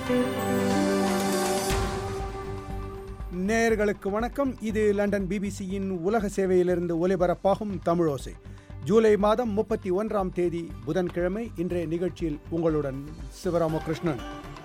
நேயர்களுக்கு வணக்கம் இது லண்டன் பிபிசியின் உலக சேவையிலிருந்து ஒலிபரப்பாகும் தமிழோசை ஜூலை மாதம் முப்பத்தி ஒன்றாம் தேதி புதன்கிழமை இன்றைய நிகழ்ச்சியில் உங்களுடன் சிவராமகிருஷ்ணன்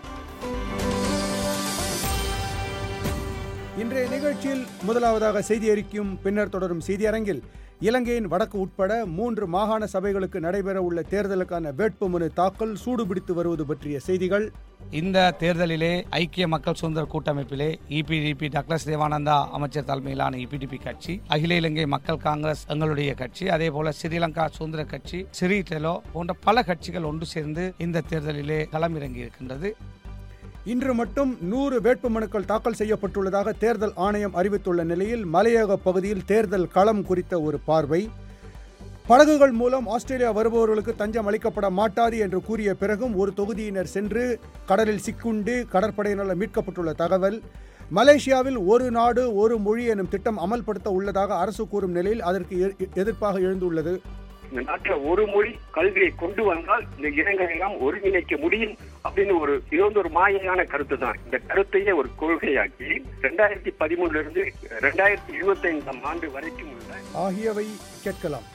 இன்றைய நிகழ்ச்சியில் முதலாவதாக செய்தி அறிக்கையும் பின்னர் தொடரும் செய்தியரங்கில் இலங்கையின் வடக்கு உட்பட மூன்று மாகாண சபைகளுக்கு நடைபெற உள்ள தேர்தலுக்கான வேட்புமனு தாக்கல் சூடுபிடித்து வருவது பற்றிய செய்திகள் இந்த தேர்தலிலே ஐக்கிய மக்கள் சுதந்திர கூட்டமைப்பிலே இபிடிபி டக்ளஸ் தேவானந்தா அமைச்சர் தலைமையிலான இபிடிபி கட்சி அகில இலங்கை மக்கள் காங்கிரஸ் எங்களுடைய கட்சி அதே போல ஸ்ரீலங்கா சுதந்திர கட்சி ஸ்ரீ டெலோ போன்ற பல கட்சிகள் ஒன்று சேர்ந்து இந்த தேர்தலிலே களமிறங்கி இருக்கின்றது இன்று மட்டும் நூறு வேட்புமனுக்கள் தாக்கல் செய்யப்பட்டுள்ளதாக தேர்தல் ஆணையம் அறிவித்துள்ள நிலையில் மலையக பகுதியில் தேர்தல் களம் குறித்த ஒரு பார்வை படகுகள் மூலம் ஆஸ்திரேலியா வருபவர்களுக்கு தஞ்சம் அளிக்கப்பட மாட்டாது என்று கூறிய பிறகும் ஒரு தொகுதியினர் சென்று கடலில் சிக்குண்டு கடற்படையினரால் மீட்கப்பட்டுள்ள தகவல் மலேசியாவில் ஒரு நாடு ஒரு மொழி எனும் திட்டம் அமல்படுத்த உள்ளதாக அரசு கூறும் நிலையில் அதற்கு எ- எதிர்ப்பாக எழுந்துள்ளது இந்த நாட்டுல ஒரு மொழி கல்வியை கொண்டு வந்தால் இந்த இனங்களை எல்லாம் ஒருங்கிணைக்க முடியும் அப்படின்னு ஒரு இது வந்து ஒரு மாயையான கருத்து தான் இந்த கருத்தையே ஒரு கொள்கையாக்கி ரெண்டாயிரத்தி பதிமூணுல இருந்து ரெண்டாயிரத்தி இருபத்தி ஐந்தாம் ஆண்டு வரைக்கும் உள்ள ஆகியவை கேட்கலாம்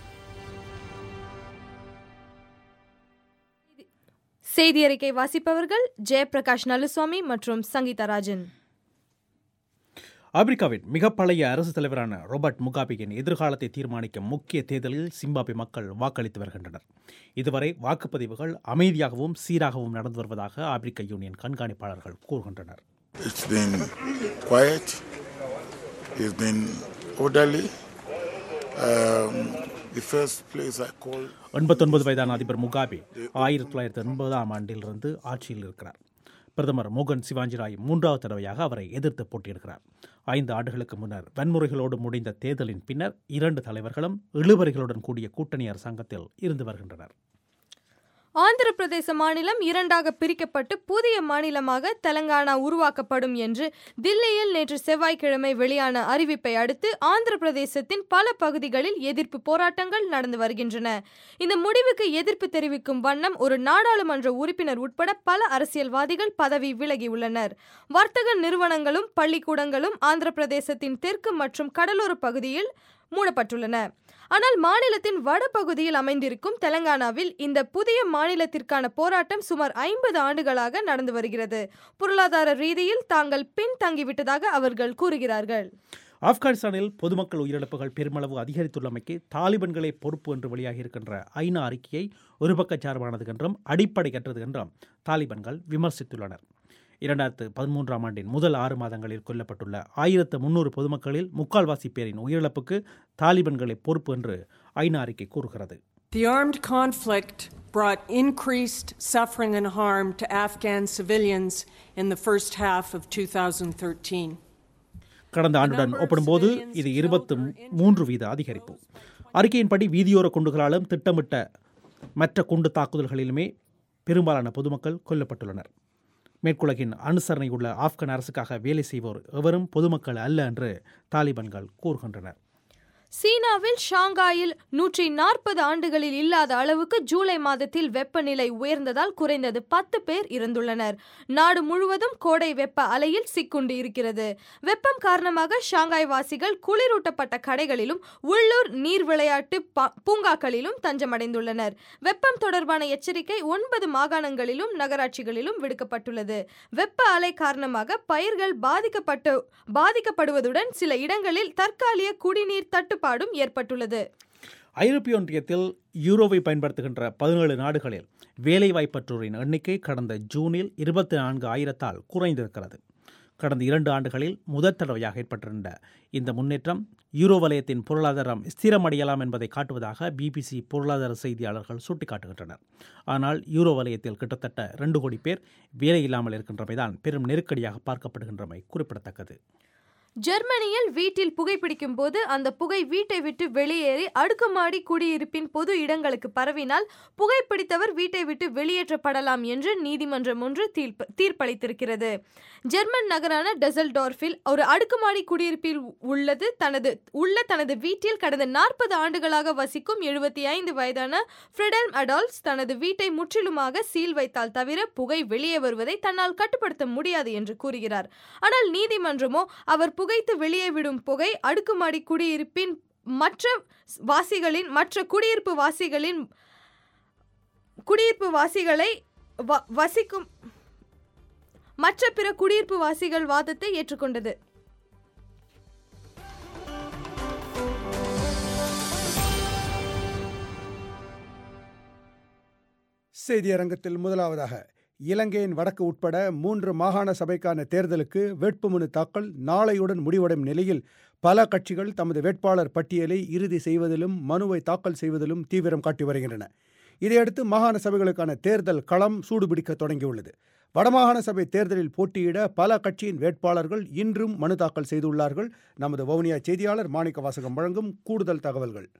செய்தி அறிக்கை வாசிப்பவர்கள் ஜெயபிரகாஷ் நலுசுவாமி மற்றும் சங்கீதா ராஜன் ஆப்பிரிக்காவின் மிக பழைய அரசு தலைவரான ரோபர்ட் முகாபேயின் எதிர்காலத்தை தீர்மானிக்கும் முக்கிய தேர்தலில் சிம்பாப்வே மக்கள் வாக்களித்து வருகின்றனர் இதுவரை வாக்குப்பதிவுகள் அமைதியாகவும் சீராகவும் நடந்து வருவதாக ஆப்பிரிக்க யூனியன் கண்காணிப்பாளர்கள் கூறுகின்றனர் It's been quiet. It's been orderly. Um, the first place I called எண்பத்தொன்பது வயதான அதிபர் முகாபே ஆயிரத்தி தொள்ளாயிரத்தி எண்பதாம் ஆண்டிலிருந்து ஆட்சியில் இருக்கிறார் பிரதமர் மோகன் சிவாஜிராய் மூன்றாவது தடவையாக அவரை எதிர்த்து போட்டியிடுகிறார் ஐந்து ஆண்டுகளுக்கு முன்னர் வன்முறைகளோடு முடிந்த தேர்தலின் பின்னர் இரண்டு தலைவர்களும் இழுபறிகளுடன் கூடிய கூட்டணி அரசாங்கத்தில் இருந்து வருகின்றனர் ஆந்திர பிரதேச மாநிலம் இரண்டாக பிரிக்கப்பட்டு புதிய மாநிலமாக தெலங்கானா உருவாக்கப்படும் என்று தில்லியில் நேற்று செவ்வாய்க்கிழமை வெளியான அறிவிப்பை அடுத்து ஆந்திர பிரதேசத்தின் பல பகுதிகளில் எதிர்ப்பு போராட்டங்கள் நடந்து வருகின்றன இந்த முடிவுக்கு எதிர்ப்பு தெரிவிக்கும் வண்ணம் ஒரு நாடாளுமன்ற உறுப்பினர் உட்பட பல அரசியல்வாதிகள் பதவி விலகியுள்ளனர் வர்த்தக நிறுவனங்களும் பள்ளிக்கூடங்களும் ஆந்திர பிரதேசத்தின் தெற்கு மற்றும் கடலோர பகுதியில் மூடப்பட்டுள்ளன ஆனால் மாநிலத்தின் வடபகுதியில் அமைந்திருக்கும் தெலங்கானாவில் இந்த புதிய மாநிலத்திற்கான போராட்டம் சுமார் ஐம்பது ஆண்டுகளாக நடந்து வருகிறது பொருளாதார ரீதியில் தாங்கள் பின்தங்கிவிட்டதாக அவர்கள் கூறுகிறார்கள் ஆப்கானிஸ்தானில் பொதுமக்கள் உயிரிழப்புகள் பெருமளவு அதிகரித்துள்ளமைக்கு தாலிபன்களே பொறுப்பு என்று வெளியாகியிருக்கின்ற ஐநா அறிக்கையை ஒரு பக்கச்சார்பானது என்றும் அடிப்படையற்றது என்றும் தாலிபன்கள் விமர்சித்துள்ளனர் இரண்டாயிரத்து பதிமூன்றாம் ஆண்டின் முதல் ஆறு மாதங்களில் கொல்லப்பட்டுள்ள ஆயிரத்து முன்னூறு பொதுமக்களில் முக்கால்வாசி பேரின் உயிரிழப்புக்கு தாலிபன்களே பொறுப்பு என்று ஐநா அறிக்கை கூறுகிறது The armed conflict brought increased suffering and harm to Afghan civilians in the first half of 2013. கடந்த ஆண்டுடன் ஒப்பிடும்போது இது இருபத்து மூன்று வீத அதிகரிப்பு அறிக்கையின்படி வீதியோர குண்டுகளாலும் திட்டமிட்ட மற்ற குண்டு தாக்குதல்களிலுமே பெரும்பாலான பொதுமக்கள் கொல்லப்பட்டுள்ளனர் மேற்குலகின் அனுசரணை உள்ள ஆப்கன் அரசுக்காக வேலை செய்வோர் எவரும் பொதுமக்கள் அல்ல என்று தாலிபான்கள் கூறுகின்றனர் சீனாவில் ஷாங்காயில் நூற்றி நாற்பது ஆண்டுகளில் இல்லாத அளவுக்கு ஜூலை மாதத்தில் வெப்பநிலை உயர்ந்ததால் குறைந்தது பத்து பேர் இறந்துள்ளனர் நாடு முழுவதும் கோடை வெப்ப அலையில் சிக்குண்டு இருக்கிறது வெப்பம் காரணமாக ஷாங்காய் வாசிகள் குளிரூட்டப்பட்ட கடைகளிலும் உள்ளூர் நீர் விளையாட்டு பா- பூங்காக்களிலும் தஞ்சமடைந்துள்ளனர் வெப்பம் தொடர்பான எச்சரிக்கை ஒன்பது மாகாணங்களிலும் நகராட்சிகளிலும் விடுக்கப்பட்டுள்ளது வெப்ப அலை காரணமாக பயிர்கள் பாதிக்கப்பட்டு பாதிக்கப்படுவதுடன் சில இடங்களில் தற்காலிக குடிநீர் தட்டுப்பாடும் ஏற்பட்டுள்ளது ஐரோப்பிய ஒன்றியத்தில் யூரோவை பயன்படுத்துகின்ற பதினேழு நாடுகளில் வேலைவாய்ப்பற்றோரின் எண்ணிக்கை கடந்த ஜூனில் இருபத்தி நான்கு ஆயிரத்தால் குறைந்திருக்கிறது கடந்த இரண்டு ஆண்டுகளில் முதற் தடவையாக ஏற்பட்டிருந்த இந்த முன்னேற்றம் யூரோ வலயத்தின் பொருளாதாரம் ஸ்திரமடையலாம் என்பதை காட்டுவதாக பிபிசி பொருளாதார செய்தியாளர்கள் சுட்டிக்காட்டுகின்றனர் ஆனால் யூரோ வலயத்தில் கிட்டத்தட்ட ரெண்டு கோடி பேர் வேலை இல்லாமல் இருக்கின்றமைதான் பெரும் நெருக்கடியாக பார்க்கப்படுகின்றமை குறிப்பிடத்தக்கது ஜெர்மனியில் வீட்டில் புகைப்பிடிக்கும் போது அந்த புகை வீட்டை விட்டு வெளியேறி அடுக்குமாடி குடியிருப்பின் பொது இடங்களுக்கு பரவினால் புகைப்பிடித்தவர் வீட்டை விட்டு வெளியேற்றப்படலாம் என்று நீதிமன்றம் ஒன்று தீர்ப்பு தீர்ப்பளித்திருக்கிறது ஜெர்மன் நகரான டெசல்டார்ஃபில் ஒரு அடுக்குமாடி குடியிருப்பில் உள்ளது தனது உள்ள தனது வீட்டில் கடந்த நாற்பது ஆண்டுகளாக வசிக்கும் எழுபத்தி ஐந்து வயதான ஃப்ரெடல் அடால்ஸ் தனது வீட்டை முற்றிலுமாக சீல் வைத்தால் தவிர புகை வெளியே வருவதை தன்னால் கட்டுப்படுத்த முடியாது என்று கூறுகிறார் ஆனால் நீதிமன்றமோ அவர் புகைத்து வெளியே விடும் புகை அடுக்குமாடி குடியிருப்பின் மற்ற வாசிகளின் மற்ற குடியிருப்பு வாசிகளின் குடியிருப்பு வாசிகளை வ- வசிக்கும் மற்ற பிற குடியிருப்பு வாசிகள் வாதத்தை ஏற்றுக்கொண்டது செய்தியரங்கத்தில் முதலாவதாக இலங்கையின் வடக்கு உட்பட மூன்று மாகாண சபைக்கான தேர்தலுக்கு வேட்புமனு தாக்கல் நாளையுடன் முடிவடையும் நிலையில் பல கட்சிகள் தமது வேட்பாளர் பட்டியலை இறுதி செய்வதிலும் மனுவை தாக்கல் செய்வதிலும் தீவிரம் காட்டி வருகின்றன இதையடுத்து மாகாண சபைகளுக்கான தேர்தல் களம் சூடுபிடிக்க தொடங்கியுள்ளது வடமாகாண சபை தேர்தலில் போட்டியிட பல கட்சியின் வேட்பாளர்கள் இன்றும் மனு தாக்கல் செய்துள்ளார்கள் நமது வவுனியா செய்தியாளர் மாணிக்க வாசகம் வழங்கும் கூடுதல் தகவல்கள்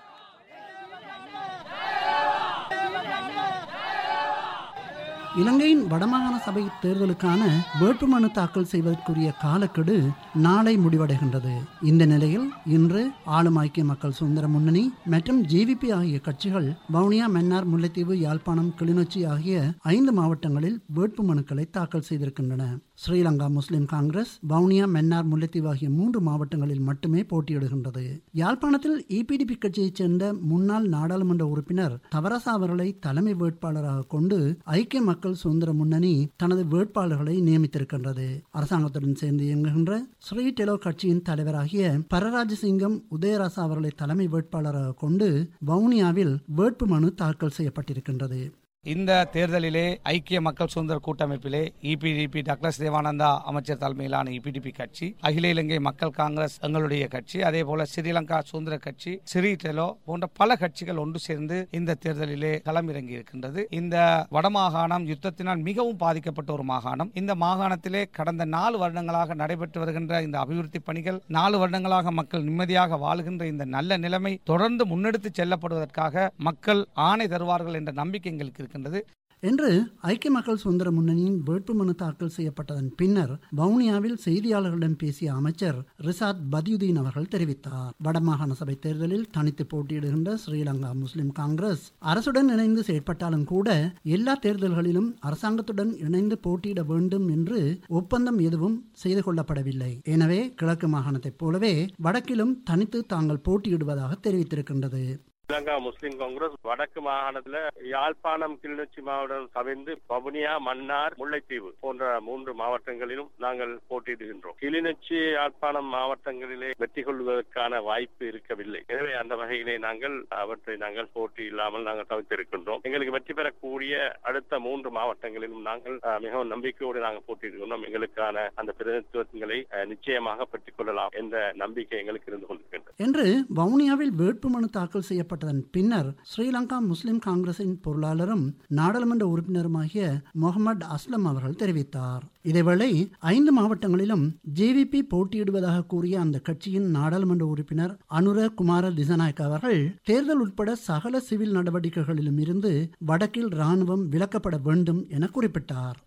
இலங்கையின் வடமாகாண சபை தேர்தலுக்கான வேட்புமனு தாக்கல் செய்வதற்குரிய காலக்கெடு நாளை முடிவடைகின்றது இந்த நிலையில் இன்று ஆளும் ஐக்கிய மக்கள் சுதந்திர முன்னணி மற்றும் ஜேவிபி ஆகிய கட்சிகள் வவுனியா மன்னார் முல்லைத்தீவு யாழ்ப்பாணம் கிளிநொச்சி ஆகிய ஐந்து மாவட்டங்களில் வேட்புமனுக்களை தாக்கல் செய்திருக்கின்றன ஸ்ரீலங்கா முஸ்லிம் காங்கிரஸ் வவுனியா மன்னார் முல்லைத்தீவு ஆகிய மூன்று மாவட்டங்களில் மட்டுமே போட்டியிடுகின்றது யாழ்ப்பாணத்தில் இபிடிபி கட்சியைச் சேர்ந்த முன்னாள் நாடாளுமன்ற உறுப்பினர் தவரசா அவர்களை தலைமை வேட்பாளராக கொண்டு ஐக்கிய மக்கள் சுதந்திர முன்னணி தனது வேட்பாளர்களை நியமித்திருக்கின்றது அரசாங்கத்துடன் சேர்ந்து இயங்குகின்ற ஸ்ரீ டெலோ கட்சியின் தலைவராகிய பரராஜசிங்கம் உதயராசா அவர்களை தலைமை வேட்பாளராக கொண்டு வவுனியாவில் வேட்புமனு தாக்கல் செய்யப்பட்டிருக்கின்றது இந்த தேர்தலிலே ஐக்கிய மக்கள் சுதந்திர கூட்டமைப்பிலே இபிடிபி டக்ளஸ் தேவானந்தா அமைச்சர் தலைமையிலான இபிடிபி கட்சி அகில இலங்கை மக்கள் காங்கிரஸ் எங்களுடைய கட்சி அதே போல ஸ்ரீலங்கா சுதந்திர கட்சி ஸ்ரீ டெலோ போன்ற பல கட்சிகள் ஒன்று சேர்ந்து இந்த தேர்தலிலே களமிறங்கி இருக்கின்றது இந்த வடமாகாணம் யுத்தத்தினால் மிகவும் பாதிக்கப்பட்ட ஒரு மாகாணம் இந்த மாகாணத்திலே கடந்த நாலு வருடங்களாக நடைபெற்று வருகின்ற இந்த அபிவிருத்தி பணிகள் நாலு வருடங்களாக மக்கள் நிம்மதியாக வாழுகின்ற இந்த நல்ல நிலைமை தொடர்ந்து முன்னெடுத்து செல்லப்படுவதற்காக மக்கள் ஆணை தருவார்கள் என்ற நம்பிக்கை எங்களுக்கு இருக்கின்றது என்று ஐக்கிய மக்கள் சுதந்திர முன்னணியின் வேட்புமனு தாக்கல் செய்யப்பட்டதன் பின்னர் வவுனியாவில் செய்தியாளர்களிடம் பேசிய அமைச்சர் ரிசாத் பதியுதீன் அவர்கள் தெரிவித்தார் வடமாகாண சபை தேர்தலில் தனித்து போட்டியிடுகின்ற ஸ்ரீலங்கா முஸ்லிம் காங்கிரஸ் அரசுடன் இணைந்து செயற்பட்டாலும் கூட எல்லா தேர்தல்களிலும் அரசாங்கத்துடன் இணைந்து போட்டியிட வேண்டும் என்று ஒப்பந்தம் எதுவும் செய்து கொள்ளப்படவில்லை எனவே கிழக்கு மாகாணத்தைப் போலவே வடக்கிலும் தனித்து தாங்கள் போட்டியிடுவதாக தெரிவித்திருக்கின்றது ஸ்ரீலங்கா முஸ்லிம் காங்கிரஸ் வடக்கு மாகாணத்துல யாழ்ப்பாணம் கிளிநொச்சி மாவட்டம் கவிழ்ந்து வவுனியா மன்னார் முல்லைத்தீவு போன்ற மூன்று மாவட்டங்களிலும் நாங்கள் போட்டியிடுகின்றோம் கிளிநொச்சி யாழ்ப்பாணம் மாவட்டங்களிலே வெற்றி கொள்வதற்கான வாய்ப்பு இருக்கவில்லை எனவே அந்த வகையிலே நாங்கள் அவற்றை நாங்கள் போட்டி இல்லாமல் நாங்கள் தவிர்த்திருக்கின்றோம் எங்களுக்கு வெற்றி பெறக்கூடிய அடுத்த மூன்று மாவட்டங்களிலும் நாங்கள் அஹ், மிகவும் நம்பிக்கையோடு நாங்கள் போட்டியிடுகின்றோம் எங்களுக்கான அந்த பிரதிநிதித்துவங்களை அஹ், நிச்சயமாக பெற்றுக் கொள்ளலாம் என்ற நம்பிக்கை எங்களுக்கு இருந்து கொண்டிருக்கின்றது என்று வவுனியாவில் வேட்புமனு தாக்கல் செய்யப்பட்டதன் பின்னர் ஸ்ரீலங்கா முஸ்லிம் காங்கிரசின் பொருளாளரும் நாடாளுமன்ற உறுப்பினருமாகிய முகமது அஸ்லம் அவர்கள் தெரிவித்தார் இதேவேளை ஐந்து மாவட்டங்களிலும் ஜேவிபி போட்டியிடுவதாக கூறிய அந்த கட்சியின் நாடாளுமன்ற உறுப்பினர் அனுர குமார திசநாயக் அவர்கள் தேர்தல் உட்பட சகல சிவில் நடவடிக்கைகளிலும் இருந்து வடக்கில் ராணுவம் விலக்கப்பட வேண்டும் என குறிப்பிட்டார்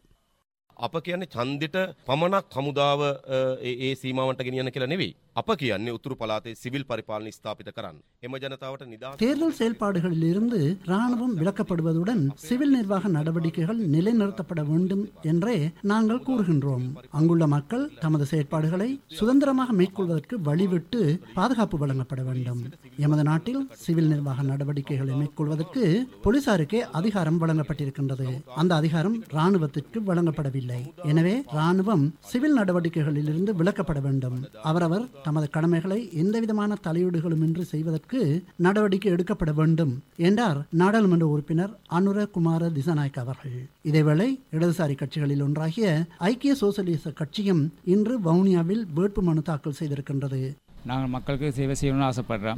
අප කියන්නේ චන්දෙට පමණක් හමුදාව අ, ඒ ඒ සීමාවට ගෙනියන කියලා නෙවෙයි. අප කියන්නේ උතුරු පළාතේ සිවිල් පරිපාලන ස්ථාපිත කරන්න. එම ජනතාවට නිදහස් தேர்தல் செயல்பாடுகளில் இருந்து ராணுவம் விலக்கப்படுவதுடன் சிவில் நிர்வாக நடவடிக்கைகள் நிலைநிறுத்தப்பட வேண்டும் என்றே நாங்கள் கூறுகின்றோம் அங்குள்ள மக்கள் தமது செயற்பாடுகளை சுதந்திரமாக மேற்கொள்வதற்கு வழிவிட்டு பாதுகாப்பு வழங்கப்பட வேண்டும் எமது நாட்டில் சிவில் நிர்வாக நடவடிக்கைகளை மேற்கொள்வதற்கு போலீசாருக்கே அதிகாரம் வழங்கப்பட்டிருக்கின்றது அந்த அதிகாரம் ராணுவத்திற்கு வழங்கப்படவில்லை எனவே ராணுவம் சிவில் நடவடிக்கைகளில் இருந்து விலக்கப்பட வேண்டும் அவரவர் தமது கடமைகளை எந்தவிதமான தலையீடுகளுமின்றி செய்வதற்கு நடவடிக்கை எடுக்கப்பட வேண்டும் என்றார் நாடாளுமன்ற உறுப்பினர் அனுர குமார திசநாயக் அவர்கள் இதேவேளை இடதுசாரி கட்சிகளில் ஒன்றாகிய ஐக்கிய சோசலிச கட்சியும் இன்று வவுனியாவில் வேட்புமனு தாக்கல் செய்திருக்கின்றது நாங்கள் மக்களுக்கு சேவை செய்யணும்னு ஆசைப்படுறோம்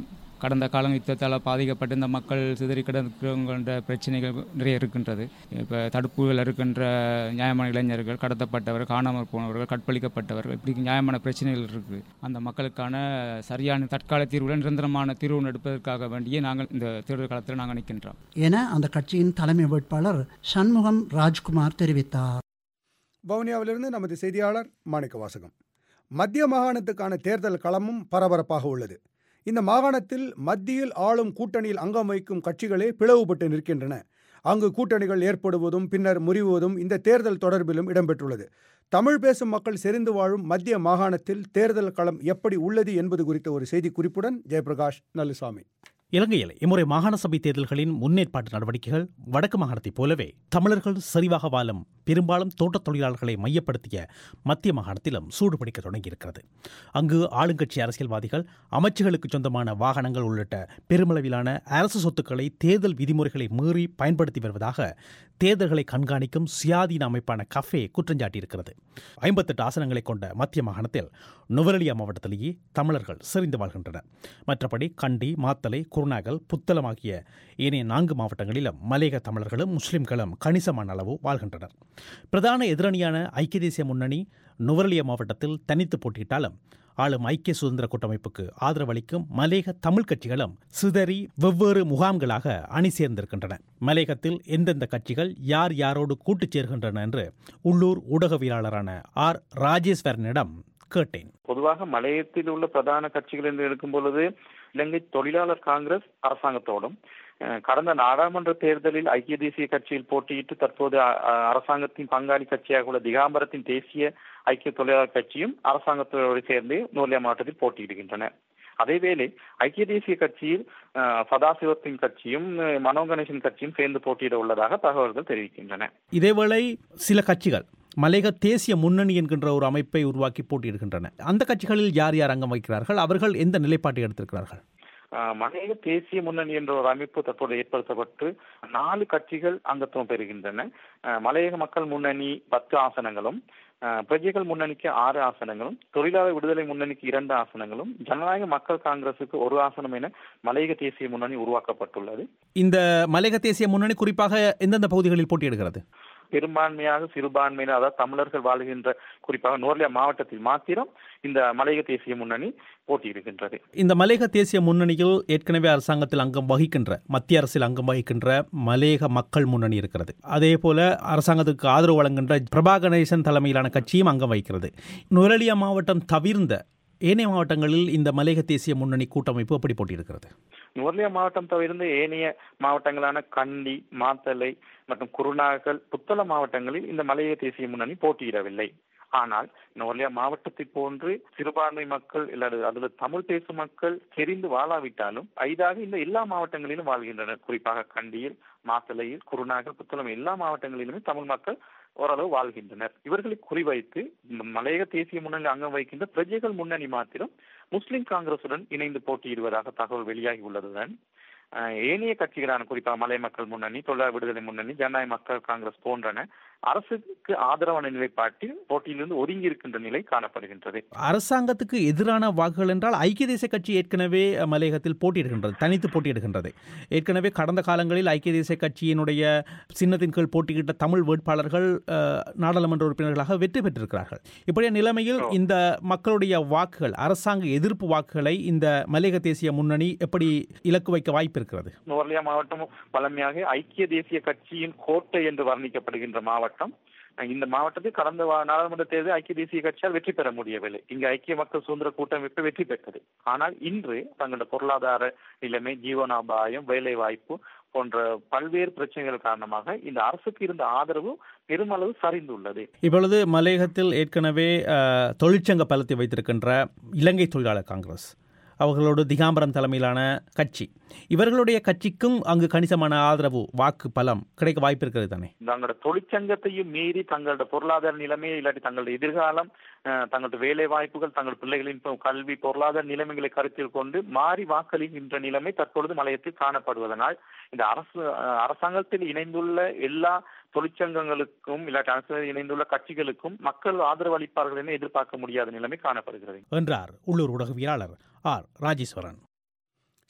கடந்த கால யுத்தத்தால் பாதிக்கப்பட்டு இந்த மக்கள் சிதறி கிடக்கிறவங்கள பிரச்சனைகள் நிறைய இருக்கின்றது இப்போ தடுப்புகள் இருக்கின்ற நியாயமான இளைஞர்கள் கடத்தப்பட்டவர்கள் காணாமல் போனவர்கள் கற்பழிக்கப்பட்டவர்கள் இப்படி நியாயமான பிரச்சனைகள் இருக்குது அந்த மக்களுக்கான சரியான தற்கால தீர்வுடன் நிரந்தரமான தீர்வு எடுப்பதற்காக வேண்டியே நாங்கள் இந்த தேர்தல் காலத்தில் நாங்கள் நிற்கின்றோம் என அந்த கட்சியின் தலைமை வேட்பாளர் சண்முகம் ராஜ்குமார் தெரிவித்தார் வவுனியாவிலிருந்து நமது செய்தியாளர் மாணிக்க வாசகம் மத்திய மாகாணத்துக்கான தேர்தல் களமும் பரபரப்பாக உள்ளது இந்த மாகாணத்தில் மத்தியில் ஆளும் கூட்டணியில் அங்கம் வகிக்கும் கட்சிகளே பிளவுபட்டு நிற்கின்றன அங்கு கூட்டணிகள் ஏற்படுவதும் பின்னர் முறிவுவதும் இந்த தேர்தல் தொடர்பிலும் இடம்பெற்றுள்ளது தமிழ் பேசும் மக்கள் செறிந்து வாழும் மத்திய மாகாணத்தில் தேர்தல் களம் எப்படி உள்ளது என்பது குறித்த ஒரு செய்தி குறிப்புடன் ஜெயபிரகாஷ் நல்லுசாமி இலங்கையில் இம்முறை மாகாண சபை தேர்தல்களின் முன்னேற்பாட்டு நடவடிக்கைகள் வடக்கு மாகாணத்தைப் போலவே தமிழர்கள் செறிவாக வாழும் பெரும்பாலும் தோட்டத் தொழிலாளர்களை மையப்படுத்திய மத்திய மாகாணத்திலும் சூடுபிடிக்க தொடங்கியிருக்கிறது அங்கு ஆளுங்கட்சி அரசியல்வாதிகள் அமைச்சுகளுக்கு சொந்தமான வாகனங்கள் உள்ளிட்ட பெருமளவிலான அரசு சொத்துக்களை தேர்தல் விதிமுறைகளை மீறி பயன்படுத்தி வருவதாக தேர்தல்களை கண்காணிக்கும் சுயாதீன அமைப்பான கஃபே குற்றஞ்சாட்டியிருக்கிறது ஐம்பத்தெட்டு ஆசனங்களை கொண்ட மத்திய மாகாணத்தில் நுவரெலியா மாவட்டத்திலேயே தமிழர்கள் செறிந்து வாழ்கின்றனர் மற்றபடி கண்டி மாத்தலை குருநாகல் புத்தளம் ஆகிய ஏனைய நான்கு மாவட்டங்களிலும் மலையக தமிழர்களும் முஸ்லிம்களும் கணிசமான அளவு வாழ்கின்றனர் பிரதான எதிரணியான ஐக்கிய தேசிய முன்னணி நுவரெலியா மாவட்டத்தில் தனித்து போட்டியிட்டாலும் ஆளும் ஐக்கிய சுதந்திர கூட்டமைப்புக்கு ஆதரவளிக்கும் மலேக தமிழ் கட்சிகளும் சிதறி வெவ்வேறு முகாம்களாக அணி சேர்ந்திருக்கின்றன மலேகத்தில் எந்தெந்த கட்சிகள் யார் யாரோடு கூட்டுச் சேர்கின்றன என்று உள்ளூர் ஊடகவியலாளரான ஆர் ராஜேஸ்வரனிடம் கேட்டேன் பொதுவாக மலையத்தில் உள்ள பிரதான கட்சிகள் என்று இருக்கும் பொழுது இலங்கை தொழிலாளர் காங்கிரஸ் அரசாங்கத்தோடும் அஹ், கடந்த நாடாளுமன்ற தேர்தலில் ஐக்கிய தேசிய கட்சியில் போட்டியிட்டு தற்போது அ- அ- அரசாங்கத்தின் பங்காளி கட்சியாக உள்ள திகாம்பரத்தின் தேசிய ஐக்கிய தொழிலாளர் கட்சியும் அரசாங்கத்தோடு சேர்ந்து நூலியா மாவட்டத்தில் போட்டியிடுகின்றன அதேவேளை ஐக்கிய தேசிய கட்சியில் அஹ், சதாசிவத்தின் கட்சியும் அஹ், மனோ கணேசன் கட்சியும் சேர்ந்து போட்டியிட உள்ளதாக தகவல்கள் தெரிவிக்கின்றன இதேவேளை சில கட்சிகள் மலேக தேசிய முன்னணி என்கின்ற ஒரு அமைப்பை உருவாக்கி போட்டியிடுகின்றன அந்த கட்சிகளில் யார் யார் அங்கம் வகிக்கிறார்கள் அவர்கள் எந்த நிலைப்பாட்டை எடுத்திருக்கிறார்கள் அஹ், மலையக தேசிய முன்னணி என்ற ஒரு அமைப்பு தற்போது ஏற்படுத்தப்பட்டு நாலு கட்சிகள் அங்கத்துவம் பெறுகின்றன அஹ், மலையக மக்கள் முன்னணி பத்து ஆசனங்களும் அஹ், பிரஜைகள் முன்னணிக்கு ஆறு ஆசனங்களும் தொழிலாளர் விடுதலை முன்னணிக்கு இரண்டு ஆசனங்களும் ஜனநாயக மக்கள் காங்கிரசுக்கு ஒரு ஆசனம் என மலையக தேசிய முன்னணி உருவாக்கப்பட்டுள்ளது இந்த மலேக தேசிய முன்னணி குறிப்பாக எந்தெந்த பகுதிகளில் போட்டியிடுகிறது பெரும்பான்மையாக சிறுபான்மையினர் அதாவது தமிழர்கள் வாழ்கின்ற குறிப்பாக நோர்லியா மாவட்டத்தில் மாத்திரம் இந்த மலையக தேசிய முன்னணி போட்டியிடுகின்றது இந்த மலேக தேசிய முன்னணியில் ஏற்கனவே அரசாங்கத்தில் அங்கம் வகிக்கின்ற மத்திய அரசில் அங்கம் வகிக்கின்ற மலேக மக்கள் முன்னணி இருக்கிறது அதே போல அரசாங்கத்துக்கு ஆதரவு வழங்குகின்ற பிரபா கணேசன் தலைமையிலான கட்சியும் அங்கம் வகிக்கிறது நுரலியா மாவட்டம் தவிர்ந்த ஏனைய மாவட்டங்களில் இந்த மலேக தேசிய முன்னணி கூட்டமைப்பு எப்படி போட்டியிருக்கிறது நுவர்லியா மாவட்டம் தவிர்த்து ஏனைய மாவட்டங்களான கண்டி மாத்தலை மற்றும் குருநாகல் புத்தளம் மாவட்டங்களில் இந்த மலைய தேசிய முன்னணி போட்டியிடவில்லை ஆனால் நுவர்லியா மாவட்டத்தை போன்று சிறுபான்மை மக்கள் இல்லாது அதுல தமிழ் பேசும் மக்கள் தெரிந்து வாழாவிட்டாலும் ஐதாக இந்த எல்லா மாவட்டங்களிலும் வாழ்கின்றனர் குறிப்பாக கண்டியில் மாத்தலையில் குருநாகல் புத்தளம் எல்லா மாவட்டங்களிலுமே தமிழ் மக்கள் ஓரளவு வாழ்கின்றனர் இவர்களை குறிவைத்து இந்த மலையக தேசிய முன்னணி அங்கம் வகிக்கின்ற பிரஜைகள் முன்னணி மாத்திரம் முஸ்லிம் காங்கிரசுடன் இணைந்து போட்டியிடுவதாக தகவல் வெளியாகி உள்ளதுடன் அஹ், ஏனைய கட்சிகளான குறிப்பாக மலை மக்கள் முன்னணி தொழிலாளர் விடுதலை முன்னணி ஜனநாயக மக்கள் காங்கிரஸ் போன்றன அரசுக்கு ஆதரவான நிலைப்பாட்டில் போட்டியிலிருந்து ஒதுங்கி இருக்கின்ற நிலை காணப்படுகின்றது அரசாங்கத்துக்கு எதிரான வாக்குகள் என்றால் ஐக்கிய தேசிய கட்சி ஏற்கனவே மலையகத்தில் போட்டியிடுகின்றது தனித்து போட்டியிடுகின்றது ஏற்கனவே கடந்த காலங்களில் ஐக்கிய தேசிய கட்சியினுடைய சின்னத்தின் கீழ் போட்டியிட்ட தமிழ் வேட்பாளர்கள் அஹ், நாடாளுமன்ற உறுப்பினர்களாக வெற்றி பெற்றிருக்கிறார்கள் இப்படிய நிலைமையில் இந்த மக்களுடைய வாக்குகள் அரசாங்க எதிர்ப்பு வாக்குகளை இந்த மலையக தேசிய முன்னணி எப்படி இலக்கு வைக்க வாய்ப்பு இருக்கிறது நுவர்லியா மாவட்டம் பழமையாக ஐக்கிய தேசிய கட்சியின் கோட்டை என்று வர்ணிக்கப்படுகின்ற மாவட்டம் இந்த மாவட்டத்தில் கடந்த வா- நாடாளுமன்ற தேர்தல் ஐக்கிய தேசிய கட்சியால் வெற்றி பெற முடியவில்லை இங்கு ஐக்கிய மக்கள் சுதந்திர கூட்டமைப்பு வெற்றி பெற்றது ஆனால் இன்று தங்களது பொருளாதார நிலைமை ஜீவனோபாயம் வேலை வாய்ப்பு போன்ற பல்வேறு பிரச்சனைகள் காரணமாக இந்த அரசுக்கு இருந்த ஆதரவு பெருமளவு சரிந்துள்ளது இப்பொழுது மலையகத்தில் ஏற்கனவே அஹ், தொழிற்சங்க பலத்தை வைத்திருக்கின்ற இலங்கை தொழிலாளர் காங்கிரஸ் அவர்களோடு திகாம்பரம் தலைமையிலான கட்சி இவர்களுடைய கட்சிக்கும் அங்கு கணிசமான ஆதரவு வாக்கு பலம் கிடைக்க வாய்ப்பு இருக்கிறது தானே தங்களோட தொழிற்சங்கத்தையும் மீறி தங்களோட பொருளாதார நிலைமையை இல்லாட்டி தங்களோட எதிர்காலம் அஹ், தங்களோட வேலை வாய்ப்புகள் தங்கள் பிள்ளைகளின் ப- கல்வி பொருளாதார நிலைமைகளை கருத்தில் கொண்டு மாறி வாக்களிக்கின்ற நிலைமை தற்பொழுது மலையத்தில் காணப்படுவதனால் இந்த அரசு அஹ், அரசாங்கத்தில் இணைந்துள்ள எல்லா தொழிற்சங்கங்களுக்கும் இல்லாட்டி அரசு இணைந்துள்ள கட்சிகளுக்கும் மக்கள் ஆதரவு அளிப்பார்கள் என எதிர்பார்க்க முடியாத நிலைமை காணப்படுகிறது என்றார் உள்ளூர் ஊடகவியலாளர் ஆர் ராஜேஸ்வரன்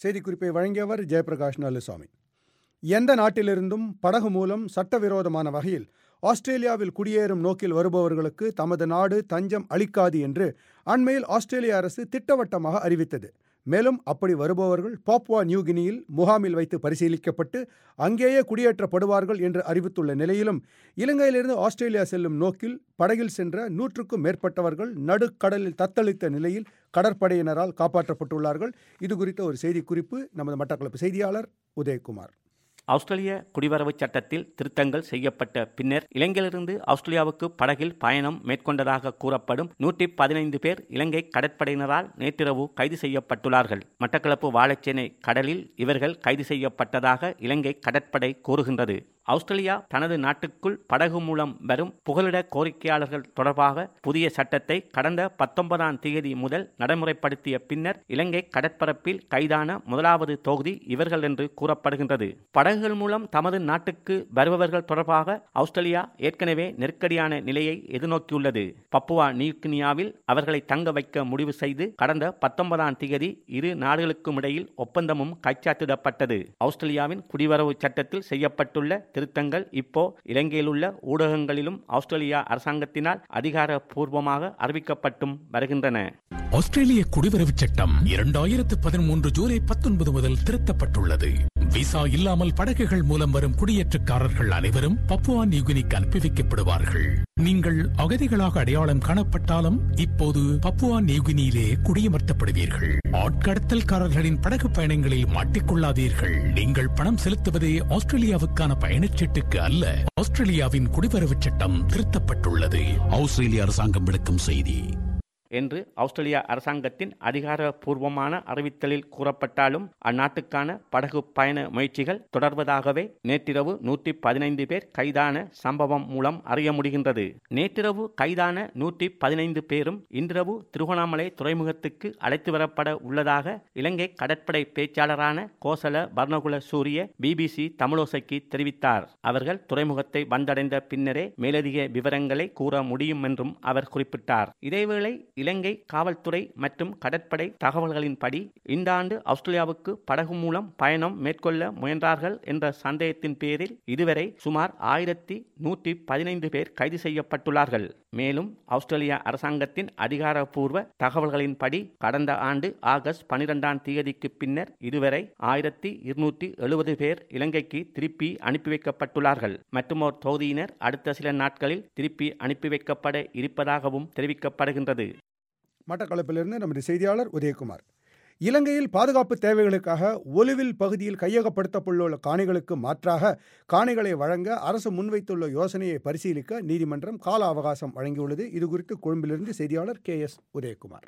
செய்திக்குறிப்பை வழங்கியவர் ஜெயபிரகாஷ் நல்லுசாமி எந்த நாட்டிலிருந்தும் படகு மூலம் சட்டவிரோதமான வகையில் ஆஸ்திரேலியாவில் குடியேறும் நோக்கில் வருபவர்களுக்கு தமது நாடு தஞ்சம் அளிக்காது என்று அண்மையில் ஆஸ்திரேலிய அரசு திட்டவட்டமாக அறிவித்தது மேலும் அப்படி வருபவர்கள் பாப்புவா நியூகினியில் முகாமில் வைத்து பரிசீலிக்கப்பட்டு அங்கேயே குடியேற்றப்படுவார்கள் என்று அறிவித்துள்ள நிலையிலும் இலங்கையிலிருந்து ஆஸ்திரேலியா செல்லும் நோக்கில் படகில் சென்ற நூற்றுக்கும் மேற்பட்டவர்கள் நடுக்கடலில் தத்தளித்த நிலையில் கடற்படையினரால் காப்பாற்றப்பட்டுள்ளார்கள் இது குறித்த ஒரு செய்திக்குறிப்பு நமது மட்டக்களப்பு செய்தியாளர் உதயகுமார் ஆஸ்திரேலிய குடிவரவு சட்டத்தில் திருத்தங்கள் செய்யப்பட்ட பின்னர் இலங்கையிலிருந்து ஆஸ்திரேலியாவுக்கு படகில் பயணம் மேற்கொண்டதாக கூறப்படும் நூற்றி பதினைந்து பேர் இலங்கை கடற்படையினரால் நேற்றிரவு கைது செய்யப்பட்டுள்ளார்கள் மட்டக்களப்பு வாழைச்சேனை கடலில் இவர்கள் கைது செய்யப்பட்டதாக இலங்கை கடற்படை கூறுகின்றது ஆஸ்திரேலியா தனது நாட்டுக்குள் படகு மூலம் வரும் புகலிட கோரிக்கையாளர்கள் தொடர்பாக புதிய சட்டத்தை கடந்த பத்தொன்பதாம் தேதி முதல் நடைமுறைப்படுத்திய பின்னர் இலங்கை கடற்பரப்பில் கைதான முதலாவது தொகுதி இவர்கள் என்று கூறப்படுகின்றது படகுகள் மூலம் தமது நாட்டுக்கு வருபவர்கள் தொடர்பாக ஆஸ்திரேலியா ஏற்கனவே நெருக்கடியான நிலையை எதிர்நோக்கியுள்ளது பப்புவா நியூகினியாவில் அவர்களை தங்க வைக்க முடிவு செய்து கடந்த பத்தொன்பதாம் தேதி இரு நாடுகளுக்கும் இடையில் ஒப்பந்தமும் கைச்சாத்திடப்பட்டது ஆஸ்திரேலியாவின் குடிவரவு சட்டத்தில் செய்யப்பட்டுள்ள திருத்தங்கள் இப்போ இலங்கையில் உள்ள ஊடகங்களிலும் ஆஸ்திரேலியா அரசாங்கத்தினால் அதிகாரப்பூர்வமாக அறிவிக்கப்பட்டும் வருகின்றன ஆஸ்திரேலிய குடிவரவு சட்டம் இரண்டாயிரத்து பதிமூன்று ஜூலை பத்தொன்பது முதல் திருத்தப்பட்டுள்ளது விசா இல்லாமல் படகுகள் மூலம் வரும் குடியேற்றக்காரர்கள் அனைவரும் பப்புவா நியூகினிக்கு அனுப்பி வைக்கப்படுவார்கள் நீங்கள் அகதிகளாக அடையாளம் காணப்பட்டாலும் இப்போது பப்புவா நியூகினியிலே குடியமர்த்தப்படுவீர்கள் ஆட்கடத்தல்காரர்களின் படகு பயணங்களில் மாட்டிக்கொள்ளாதீர்கள் நீங்கள் பணம் செலுத்துவதே ஆஸ்திரேலியாவுக்கான பயணச்சீட்டுக்கு அல்ல ஆஸ்திரேலியாவின் குடிவரவு சட்டம் திருத்தப்பட்டுள்ளது ஆஸ்திரேலிய அரசாங்கம் விடுக்கும் செய்தி என்று ஆஸ்திரேலியா அரசாங்கத்தின் அதிகாரப்பூர்வமான அறிவித்தலில் கூறப்பட்டாலும் அந்நாட்டுக்கான படகு பயண முயற்சிகள் தொடர்வதாகவே நேற்றிரவு நூற்றி பதினைந்து பேர் கைதான சம்பவம் மூலம் அறிய முடிகின்றது நேற்றிரவு கைதான நூற்றி பதினைந்து பேரும் இன்றிரவு திருகோணாமலை துறைமுகத்துக்கு அழைத்து வரப்பட உள்ளதாக இலங்கை கடற்படை பேச்சாளரான கோசல பர்ணகுல சூரிய பிபிசி தமிழோசைக்கு தெரிவித்தார் அவர்கள் துறைமுகத்தை வந்தடைந்த பின்னரே மேலதிக விவரங்களை கூற முடியும் என்றும் அவர் குறிப்பிட்டார் இதேவேளை இலங்கை காவல்துறை மற்றும் கடற்படை தகவல்களின்படி இந்த ஆண்டு ஆஸ்திரேலியாவுக்கு படகு மூலம் பயணம் மேற்கொள்ள முயன்றார்கள் என்ற சந்தேகத்தின் பேரில் இதுவரை சுமார் ஆயிரத்தி நூற்றி பதினைந்து பேர் கைது செய்யப்பட்டுள்ளார்கள் மேலும் ஆஸ்திரேலியா அரசாங்கத்தின் அதிகாரப்பூர்வ தகவல்களின்படி கடந்த ஆண்டு ஆகஸ்ட் பனிரெண்டாம் தேதிக்கு பின்னர் இதுவரை ஆயிரத்தி இருநூற்றி எழுபது பேர் இலங்கைக்கு திருப்பி அனுப்பி வைக்கப்பட்டுள்ளார்கள் மற்றும் ஒரு தொகுதியினர் அடுத்த சில நாட்களில் திருப்பி அனுப்பி வைக்கப்பட இருப்பதாகவும் தெரிவிக்கப்படுகின்றது மட்டக்களப்பிலிருந்து நமது செய்தியாளர் உதயகுமார் இலங்கையில் பாதுகாப்பு தேவைகளுக்காக ஒலுவில் பகுதியில் கையகப்படுத்தப்பட்டுள்ள காணிகளுக்கு மாற்றாக காணிகளை வழங்க அரசு முன்வைத்துள்ள யோசனையை பரிசீலிக்க நீதிமன்றம் கால அவகாசம் வழங்கியுள்ளது இதுகுறித்து கொழும்பிலிருந்து செய்தியாளர் கே எஸ் உதயகுமார்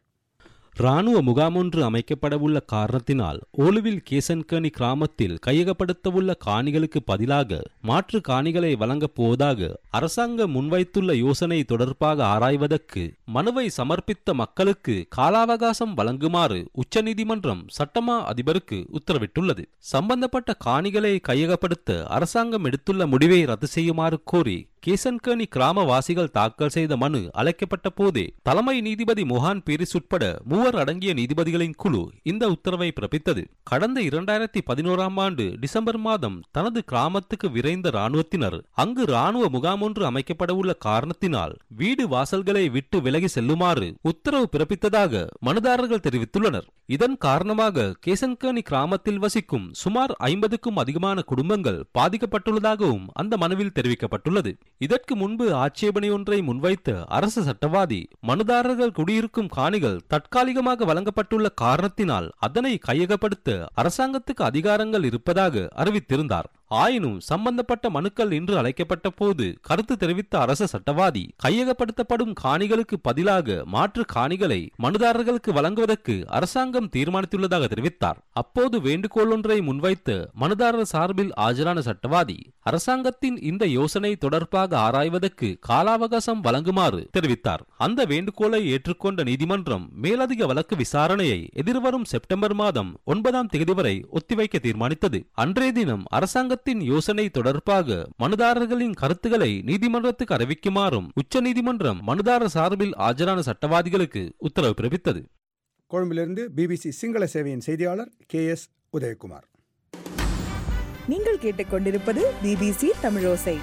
ராணுவ முகாமொன்று அமைக்கப்படவுள்ள காரணத்தினால் ஓலுவில் கேசன்கனி கிராமத்தில் கையகப்படுத்தவுள்ள காணிகளுக்கு பதிலாக மாற்று காணிகளை வழங்கப் போவதாக அரசாங்கம் முன்வைத்துள்ள யோசனை தொடர்பாக ஆராய்வதற்கு மனுவை சமர்ப்பித்த மக்களுக்கு காலாவகாசம் வழங்குமாறு உச்சநீதிமன்றம் சட்டமா அதிபருக்கு உத்தரவிட்டுள்ளது சம்பந்தப்பட்ட காணிகளை கையகப்படுத்த அரசாங்கம் எடுத்துள்ள முடிவை ரத்து செய்யுமாறு கோரி கேசன்கனி கிராமவாசிகள் தாக்கல் செய்த மனு அழைக்கப்பட்ட போதே தலைமை நீதிபதி மொஹான் பீரிஸ் உட்பட மூவர் அடங்கிய நீதிபதிகளின் குழு இந்த உத்தரவை பிறப்பித்தது கடந்த இரண்டாயிரத்தி பதினோராம் ஆண்டு டிசம்பர் மாதம் தனது கிராமத்துக்கு விரைந்த ராணுவத்தினர் அங்கு ராணுவ முகாம் ஒன்று அமைக்கப்படவுள்ள காரணத்தினால் வீடு வாசல்களை விட்டு விலகி செல்லுமாறு உத்தரவு பிறப்பித்ததாக மனுதாரர்கள் தெரிவித்துள்ளனர் இதன் காரணமாக கேசன்கனி கிராமத்தில் வசிக்கும் சுமார் ஐம்பதுக்கும் அதிகமான குடும்பங்கள் பாதிக்கப்பட்டுள்ளதாகவும் அந்த மனுவில் தெரிவிக்கப்பட்டுள்ளது இதற்கு முன்பு ஆட்சேபனை ஒன்றை முன்வைத்த அரசு சட்டவாதி மனுதாரர்கள் குடியிருக்கும் காணிகள் தற்காலிகமாக வழங்கப்பட்டுள்ள காரணத்தினால் அதனை கையகப்படுத்த அரசாங்கத்துக்கு அதிகாரங்கள் இருப்பதாக அறிவித்திருந்தார் ஆயினும் சம்பந்தப்பட்ட மனுக்கள் இன்று அழைக்கப்பட்ட போது கருத்து தெரிவித்த அரச சட்டவாதி கையகப்படுத்தப்படும் காணிகளுக்கு பதிலாக மாற்று காணிகளை மனுதாரர்களுக்கு வழங்குவதற்கு அரசாங்கம் தீர்மானித்துள்ளதாக தெரிவித்தார் அப்போது வேண்டுகோள் ஒன்றை முன்வைத்த மனுதாரர் சார்பில் ஆஜரான சட்டவாதி அரசாங்கத்தின் இந்த யோசனை தொடர்பாக ஆராய்வதற்கு காலாவகாசம் வழங்குமாறு தெரிவித்தார் அந்த வேண்டுகோளை ஏற்றுக்கொண்ட நீதிமன்றம் மேலதிக வழக்கு விசாரணையை எதிர்வரும் செப்டம்பர் மாதம் ஒன்பதாம் தேதி வரை ஒத்திவைக்க தீர்மானித்தது அன்றைய தினம் அரசாங்க அரசாங்கத்தின் யோசனை தொடர்பாக மனுதாரர்களின் கருத்துக்களை நீதிமன்றத்துக்கு அறிவிக்குமாறும் உச்சநீதிமன்றம் மனுதாரர் சார்பில் ஆஜரான சட்டவாதிகளுக்கு உத்தரவு பிறப்பித்தது கொழும்பிலிருந்து பிபிசி சிங்கள சேவையின் செய்தியாளர் கே எஸ் உதயகுமார் நீங்கள் கேட்டுக்கொண்டிருப்பது பிபிசி தமிழோசை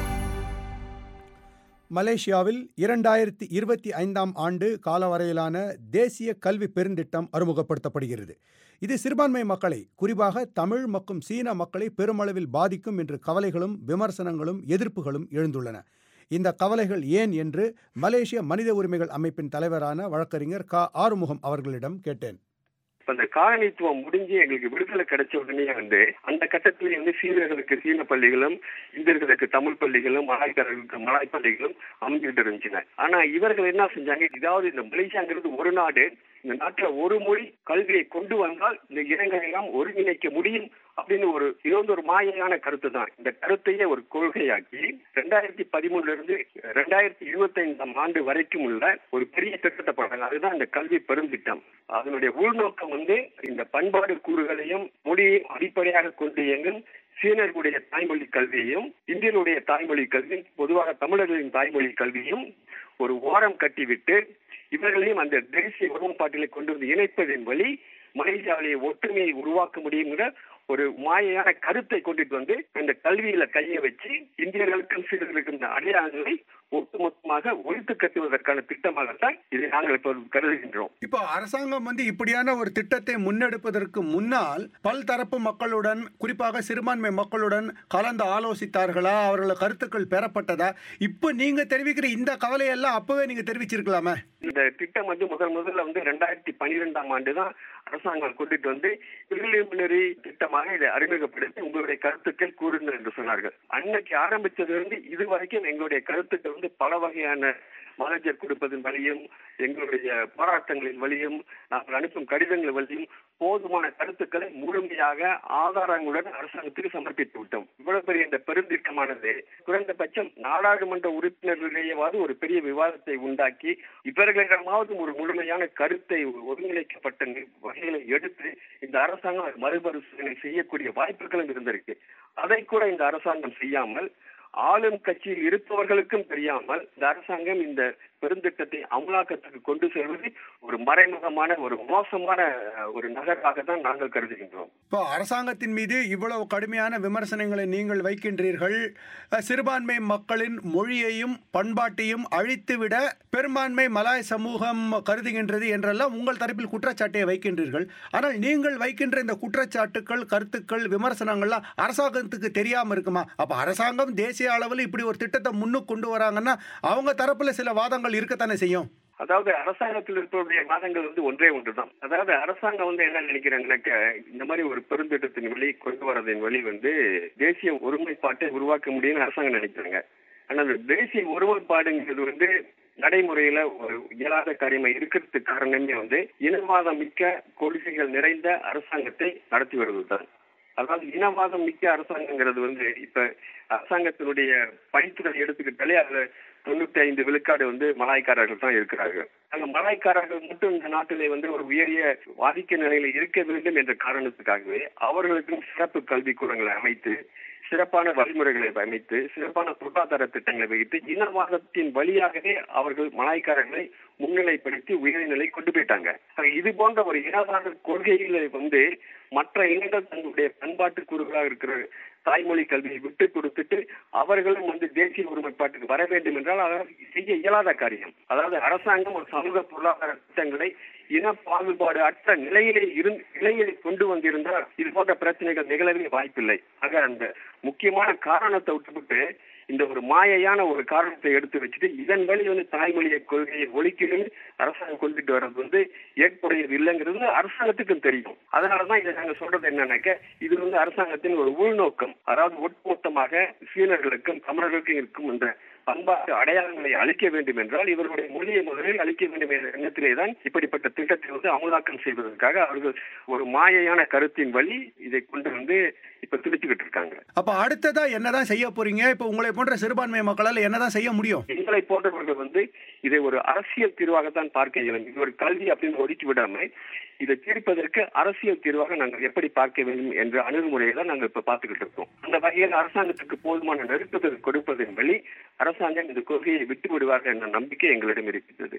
மலேசியாவில் இரண்டாயிரத்தி இருபத்தி ஐந்தாம் ஆண்டு காலவரையிலான தேசிய கல்வி பெருந்திட்டம் அறிமுகப்படுத்தப்படுகிறது இது சிறுபான்மை மக்களை குறிப்பாக தமிழ் மற்றும் சீன மக்களை பெருமளவில் பாதிக்கும் என்று கவலைகளும் விமர்சனங்களும் எதிர்ப்புகளும் எழுந்துள்ளன இந்த கவலைகள் ஏன் என்று மலேசிய மனித உரிமைகள் அமைப்பின் தலைவரான வழக்கறிஞர் க ஆறுமுகம் அவர்களிடம் கேட்டேன் இப்ப அந்த காலனித்துவம் முடிஞ்சு எங்களுக்கு விடுதலை கிடைச்ச உடனே வந்து அந்த கட்டத்திலேயே வந்து சீனர்களுக்கு சீன பள்ளிகளும் இந்தியர்களுக்கு தமிழ் பள்ளிகளும் மலாய்க்காரர்களுக்கு மலாய் பள்ளிகளும் அமைஞ்சுட்டு இருந்துச்சுங்க ஆனா இவர்கள் என்ன செஞ்சாங்க இதாவது இந்த மலேசியாங்கிறது ஒரு நாடு இந்த நாட்டுல ஒரு மொழி கல்வியை கொண்டு வந்தால் இந்த இனங்களை எல்லாம் ஒருங்கிணைக்க முடியும் அப்படின்னு ஒரு இது வந்து ஒரு மாயையான கருத்து தான் இந்த கருத்தையே ஒரு கொள்கையாக்கி ரெண்டாயிரத்தி பதிமூணுல இருந்து ரெண்டாயிரத்தி இருபத்தி ஐந்தாம் ஆண்டு வரைக்கும் உள்ள ஒரு பெரிய திட்டத்தை போடுறாங்க அதுதான் இந்த கல்வி பெருந்திட்டம் அதனுடைய உள்நோக்கம் வந்து இந்த பண்பாடு கூறுகளையும் மொழியையும் அடிப்படையாக கொண்டு இயங்கும் சீனர்களுடைய தாய்மொழி கல்வியையும் இந்தியனுடைய தாய்மொழி கல்வியும் பொதுவாக தமிழர்களின் தாய்மொழி கல்வியும் ஒரு ஓரம் கட்டிவிட்டு இவர்களையும் அந்த தேசிய ஒருமைப்பாட்டிலே கொண்டு வந்து இணைப்பதன் வழி மலேசியாவிலே ஒற்றுமையை உருவாக்க முடியுங்கிற ஒரு மாயையான கருத்தை கொண்டுட்டு வந்து இந்த கல்வியில கையை வச்சு இந்தியர்களுக்கும் சீனர்களுக்கும் இந்த அடையாளங்களை ஒட்டுமொத்தமாக ஒழித்து கட்டுவதற்கான திட்டமாகத்தான் இதை நாங்கள் இப்போ கருதுகின்றோம் இப்போ அரசாங்கம் வந்து இப்படியான ஒரு திட்டத்தை முன்னெடுப்பதற்கு முன்னால் பல்தரப்பு மக்களுடன் குறிப்பாக சிறுபான்மை மக்களுடன் கலந்து ஆலோசித்தார்களா அவர்கள கருத்துக்கள் பெறப்பட்டதா இப்போ நீங்க தெரிவிக்கிற இந்த கவலையெல்லாம் அப்பவே நீங்க தெரிவிச்சிருக்கலாமே இந்த திட்டம் வந்து முதல் முதல்ல வந்து ரெண்டாயிரத்தி பன்னிரெண்டாம் ஆண்டு தான் அரசாங்கம் கொண்டுட்டு வந்து பிரிலிமினரி திட்டமாக இதை அறிமுகப்படுத்தி உங்களுடைய கருத்துக்கள் கூறுங்கள் என்று சொன்னார்கள் அன்னைக்கு ஆரம்பித்ததிலிருந்து இது வரைக்கும் எங்களுடைய கருத்துக்கள் வந்து பல வகையான மனஜர் கொடுப்பதன் வழியும் எங்களுடைய போராட்டங்களின் வழியும் நாங்கள் அனுப்பும் கடிதங்கள் வழியும் போதுமான கருத்துக்களை முழுமையாக ஆதாரங்களுடன் அரசாங்கத்துக்கு சமர்ப்பித்து விட்டோம் இவ்வளவு பெரிய இந்த பெருந்திட்டமானது குறைந்தபட்சம் நாடாளுமன்ற உறுப்பினர்களிடையேவாவது ஒரு பெரிய விவாதத்தை உண்டாக்கி இவர்களிடமாவது ஒரு முழுமையான கருத்தை ஒருங்கிணைக்கப்பட்ட வகைகளை எடுத்து இந்த அரசாங்கம் மறுபரிசீலனை செய்யக்கூடிய வாய்ப்புகளும் இருந்திருக்கு அதை கூட இந்த அரசாங்கம் செய்யாமல் ஆளும் கட்சியில் இருப்பவர்களுக்கும் தெரியாமல் இந்த அரசாங்கம் இந்த பெருந்திட்டத்தை அமலாக்கத்துக்கு கொண்டு செல்வது ஒரு மறைமுகமான ஒரு மோசமான ஒரு நகராக தான் நாங்கள் கருதுகின்றோம் இப்போ அரசாங்கத்தின் மீது இவ்வளவு கடுமையான விமர்சனங்களை நீங்கள் வைக்கின்றீர்கள் சிறுபான்மை மக்களின் மொழியையும் பண்பாட்டையும் அழித்துவிட பெரும்பான்மை மலாய் சமூகம் கருதுகின்றது என்றெல்லாம் உங்கள் தரப்பில் குற்றச்சாட்டை வைக்கின்றீர்கள் ஆனால் நீங்கள் வைக்கின்ற இந்த குற்றச்சாட்டுக்கள் கருத்துக்கள் விமர்சனங்கள்லாம் அரசாங்கத்துக்கு தெரியாம இருக்குமா அப்ப அரசாங்கம் தேசிய அளவில் இப்படி ஒரு திட்டத்தை முன்னுக்கு கொண்டு வராங்கன்னா அவங்க தரப்புல சில வாதங்கள் இருக்கத்தானே செய்யும் அதாவது அரசாங்கத்தில் இருப்பவருடைய வாதங்கள் வந்து ஒன்றே ஒன்றுதான் அதாவது அரசாங்கம் வந்து என்ன நினைக்கிறாங்கன்னாக்க இந்த மாதிரி ஒரு பெருந்திட்டத்தின் வழி கொண்டு வரதின் வழி வந்து தேசிய ஒருமைப்பாட்டை உருவாக்க முடியும்னு அரசாங்கம் நினைக்கிறாங்க ஆனா அந்த தேசிய ஒருமைப்பாடுங்கிறது வந்து நடைமுறையில ஒரு இயலாத காரியமா இருக்கிறதுக்கு காரணமே வந்து இனவாதம் மிக்க கொள்கைகள் நிறைந்த அரசாங்கத்தை நடத்தி வருவதுதான் அதாவது இனவாதம் மிக்க அரசாங்கங்கிறது வந்து இப்ப அரசாங்கத்தினுடைய பணித்துறை எடுத்துக்கிட்டாலே அதுல தொண்ணூத்தி ஐந்து விழுக்காடு வந்து மலாய்க்காரர்கள் தான் இருக்கிறார்கள் அந்த மலாய்க்காரர்கள் மட்டும் இந்த நாட்டிலே வந்து ஒரு உயரிய ஆதிக்க நிலையில இருக்க வேண்டும் என்ற காரணத்துக்காகவே அவர்களுக்கும் சிறப்பு கல்விக்கூடங்களை அமைத்து சிறப்பான வழிமுறைகளை அமைத்து சிறப்பான பொருளாதார திட்டங்களை வைத்து இனவாதத்தின் வழியாகவே அவர்கள் மலாய்க்காரர்களை முன்னிலைப்படுத்தி உயர்நிலை கொண்டு போயிட்டாங்க இது போன்ற ஒரு இனவாத கொள்கைகளை வந்து மற்ற இனங்கள் தங்களுடைய பண்பாட்டு கூறுகளாக இருக்கிற தாய்மொழி கல்வியை விட்டு கொடுத்துட்டு அவர்களும் வந்து தேசிய ஒருமைப்பாட்டுக்கு வர வேண்டும் என்றால் அவர் செய்ய இயலாத காரியம் அதாவது அரசாங்கம் ஒரு சமூக பொருளாதார திட்டங்களை இன பாகுபாடு அற்ற நிலையிலே இருந்து நிலையிலே கொண்டு வந்திருந்தால் இது போன்ற பிரச்சனைகள் நிகழவே வாய்ப்பில்லை ஆக அந்த முக்கியமான காரணத்தை விட்டுவிட்டு இந்த ஒரு மாயையான ஒரு காரணத்தை எடுத்து வச்சுட்டு இதன் வழி வந்து தாய்மொழியை கொள்கையை ஒழிக்கணும்னு அரசாங்கம் கொண்டுட்டு வர்றது வந்து ஏற்புடையது இல்லைங்கிறது அரசாங்கத்துக்கும் தெரியும் அதனாலதான் இதை நாங்க சொல்றது என்னன்னாக்க இது வந்து அரசாங்கத்தின் ஒரு உள்நோக்கம் அதாவது ஒட்டுமொத்தமாக சீனர்களுக்கும் தமிழர்களுக்கும் இருக்கும் இந்த பண்பாட்டு அடையாளங்களை அளிக்க வேண்டும் என்றால் இவர்களுடைய மொழியை முதலில் அளிக்க வேண்டும் என்ற எண்ணத்திலே தான் இப்படிப்பட்ட திட்டத்தை வந்து அமலாக்கம் செய்வதற்காக அவர்கள் ஒரு மாயையான கருத்தின் வழி இதை கொண்டு வந்து இப்ப திருத்திக்கிட்டு இருக்காங்க அப்ப அடுத்ததா என்னதான் செய்ய போறீங்க இப்ப உங்களை போன்ற சிறுபான்மை மக்களால் என்னதான் செய்ய முடியும் எங்களை போன்றவர்கள் வந்து இதை ஒரு அரசியல் தீர்வாகத்தான் பார்க்க இயலும் இது ஒரு கல்வி அப்படின்னு ஒதுக்கி விடாம இதை தீர்ப்பதற்கு அரசியல் தீர்வாக நாங்கள் எப்படி பார்க்க வேண்டும் என்ற அணுகுமுறையை தான் நாங்கள் இப்ப பார்த்துக்கிட்டு இருக்கோம் அந்த வகையில் அரசாங்கத்துக்கு போதுமான நெருக்கத்தை கொடுப்பதன் வழி அரசாங்கம் இந்த கொள்கையை விட்டு விடுவார்கள் என்ற நம்பிக்கை எங்களிடம் இருக்கிறது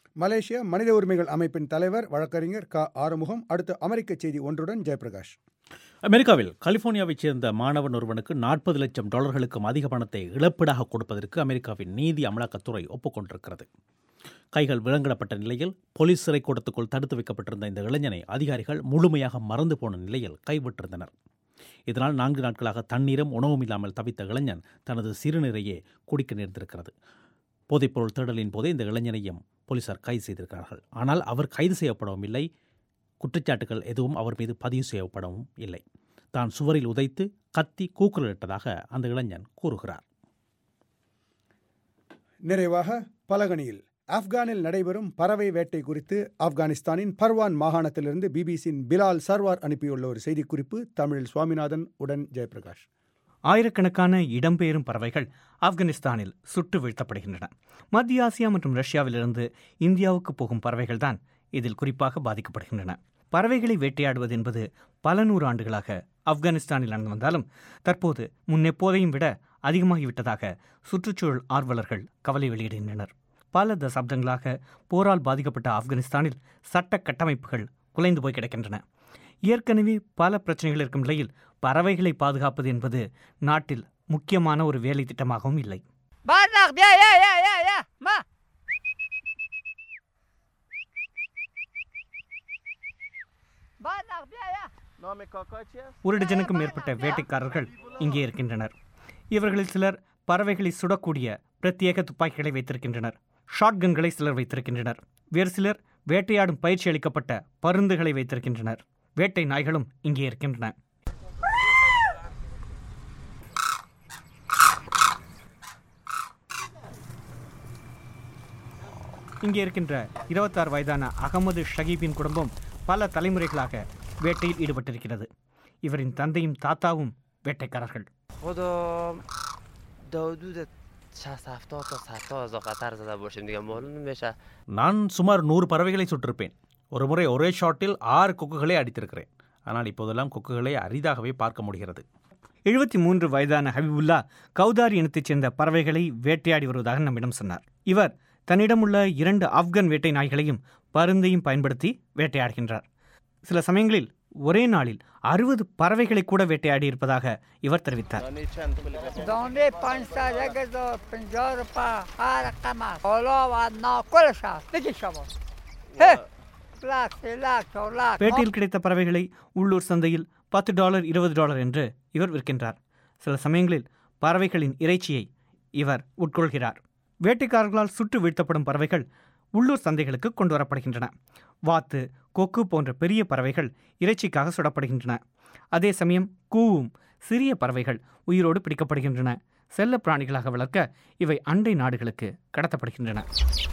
மலேசிய மனித உரிமைகள் அமைப்பின் தலைவர் வழக்கறிஞர் க ஆறுமுகம் அடுத்து அமெரிக்க செய்தி ஒன்றுடன் ஜெயபிரகாஷ் அமெரிக்காவில் கலிபோர்னியாவைச் சேர்ந்த மாணவன் ஒருவனுக்கு நாற்பது லட்சம் டாலர்களுக்கும் அதிக பணத்தை இழப்பீடாக கொடுப்பதற்கு அமெரிக்காவின் நீதி அமலாக்கத்துறை ஒப்புக்கொண்டிருக்கிறது கைகள் விலங்கிடப்பட்ட நிலையில் போலீஸ் சிறை கூடத்துக்குள் தடுத்து வைக்கப்பட்டிருந்த இந்த இளைஞனை அதிகாரிகள் முழுமையாக மறந்து போன நிலையில் கைவிட்டிருந்தனர் இதனால் நான்கு நாட்களாக தண்ணீரும் உணவும் இல்லாமல் தவித்த இளைஞன் தனது சிறுநீரையே குடிக்க நேர்ந்திருக்கிறது போதைப்பொருள் தேடலின் போதே இந்த இளைஞனையும் போலீசார் கைது செய்திருக்கிறார்கள் ஆனால் அவர் கைது செய்யப்படவும் இல்லை குற்றச்சாட்டுகள் எதுவும் அவர் மீது பதிவு செய்யப்படவும் இல்லை தான் சுவரில் உதைத்து கத்தி கூக்குரலிட்டதாக அந்த இளைஞன் கூறுகிறார் நிறைவாக பலகனியில் ஆப்கானில் நடைபெறும் பறவை வேட்டை குறித்து ஆப்கானிஸ்தானின் பர்வான் மாகாணத்திலிருந்து பிபிசியின் பிலால் சர்வார் அனுப்பியுள்ள ஒரு செய்திக்குறிப்பு தமிழில் சுவாமிநாதன் உடன் ஜெயபிரகாஷ் ஆயிரக்கணக்கான இடம்பெயரும் பறவைகள் ஆப்கானிஸ்தானில் சுட்டு வீழ்த்தப்படுகின்றன மத்திய ஆசியா மற்றும் ரஷ்யாவிலிருந்து இந்தியாவுக்கு போகும் பறவைகள்தான் இதில் குறிப்பாக பாதிக்கப்படுகின்றன பறவைகளை வேட்டையாடுவது என்பது பல நூறு ஆண்டுகளாக ஆப்கானிஸ்தானில் நடந்து வந்தாலும் தற்போது முன்னெப்போதையும் விட அதிகமாகிவிட்டதாக சுற்றுச்சூழல் ஆர்வலர்கள் கவலை வெளியிடுகின்றனர் பல தசாப்தங்களாக போரால் பாதிக்கப்பட்ட ஆப்கானிஸ்தானில் சட்ட கட்டமைப்புகள் குலைந்து போய் கிடக்கின்றன ஏற்கனவே பல பிரச்சனைகள் இருக்கும் நிலையில் பறவைகளை பாதுகாப்பது என்பது நாட்டில் முக்கியமான ஒரு வேலை திட்டமாகவும் இல்லை Barnak, ya, ya, ya, ya, ya, ma. Barnak, ya, ya. ஒரு டஜனுக்கும் மேற்பட்ட வேட்டைக்காரர்கள் இங்கே இருக்கின்றனர் இவர்களில் சிலர் பறவைகளை சுடக்கூடிய பிரத்யேக துப்பாக்கிகளை வைத்திருக்கின்றனர் ஷாட்கன்களை சிலர் வைத்திருக்கின்றனர் வேறு சிலர் வேட்டையாடும் பயிற்சி அளிக்கப்பட்ட பருந்துகளை வைத்திருக்கின்றனர் வேட்டை நாய்களும் இங்கே இருக்கின்றன இங்கே இருக்கின்ற இருபத்தாறு வயதான அகமது ஷகீபின் குடும்பம் பல தலைமுறைகளாக வேட்டையில் ஈடுபட்டிருக்கிறது இவரின் தந்தையும் தாத்தாவும் வேட்டைக்காரர்கள் خودم تا حدود 60 70 تا 100 تا هزار قطر زده باشیم دیگه معلوم نمیشه நான் சுமார் நூறு பறவைகளை சுட்டிருப்பேன் ஒரு முறை ஒரே ஷாட்டில் ஆறு கொக்குகளை அடித்திருக்கிறேன் ஆனால் இப்போதெல்லாம் கொக்குகளை அரிதாகவே பார்க்க முடிகிறது எழுபத்தி மூன்று வயதான ஹபிபுல்லா கௌதாரி இனத்தைச் சேர்ந்த பறவைகளை வேட்டையாடி வருவதாக நம்மிடம் சொன்னார் இவர் தன்னிடமுள்ள இரண்டு ஆப்கன் வேட்டை நாய்களையும் பருந்தையும் பயன்படுத்தி வேட்டையாடுகின்றார் சில சமயங்களில் ஒரே நாளில் அறுபது பறவைகளை கூட வேட்டையாடி இருப்பதாக இவர் தெரிவித்தார் دانه پنج سر یک هزار پنجاه روپا هر رقم است حالا و ناکلش است بگی شما هه لاک سه لاک چهار لاک பேட்டையில் கிடைத்த பறவைகளை உள்ளூர் சந்தையில் பத்து டாலர் இருபது டாலர் என்று இவர் விற்கின்றார் சில சமயங்களில் பறவைகளின் இறைச்சியை இவர் உட்கொள்கிறார் வேட்டைக்காரர்களால் சுட்டு வீழ்த்தப்படும் பறவைகள் உள்ளூர் சந்தைகளுக்கு கொண்டு வரப்படுகின்றன வாத்து கொக்கு போன்ற பெரிய பறவைகள் இறைச்சிக்காக சுடப்படுகின்றன அதே சமயம் கூவும் சிறிய பறவைகள் உயிரோடு பிடிக்கப்படுகின்றன செல்ல பிராணிகளாக வளர்க்க இவை அண்டை நாடுகளுக்கு கடத்தப்படுகின்றன